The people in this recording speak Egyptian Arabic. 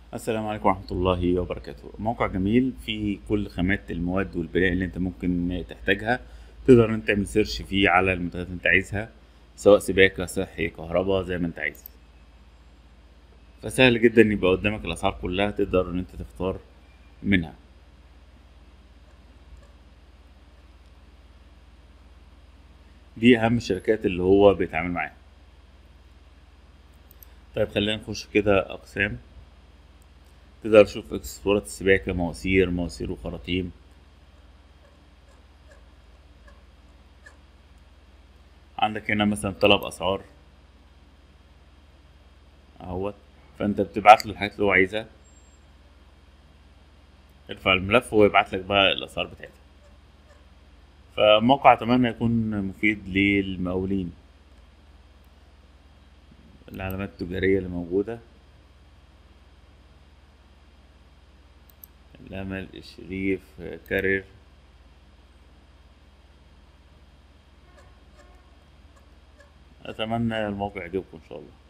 السلام عليكم ورحمة الله وبركاته موقع جميل فيه كل خامات المواد والبناء اللي انت ممكن تحتاجها تقدر انت تعمل سيرش فيه على المنتجات اللي انت عايزها سواء سباكة صحي كهرباء زي ما انت عايز فسهل جدا يبقى قدامك الأسعار كلها تقدر ان انت تختار منها دي أهم الشركات اللي هو بيتعامل معاها طيب خلينا نخش كده أقسام تقدر تشوف اكسسوارات السباكة مواسير مواسير وخراطيم عندك هنا مثلا طلب أسعار اهوت فانت بتبعت له الحاجات اللي هو عايزها ارفع الملف وهو يبعت لك بقى الأسعار بتاعتها فموقع أتمنى يكون مفيد للمقاولين العلامات التجارية اللي موجودة الأمل الشريف كارير أتمنى الموقع يعجبكم إن شاء الله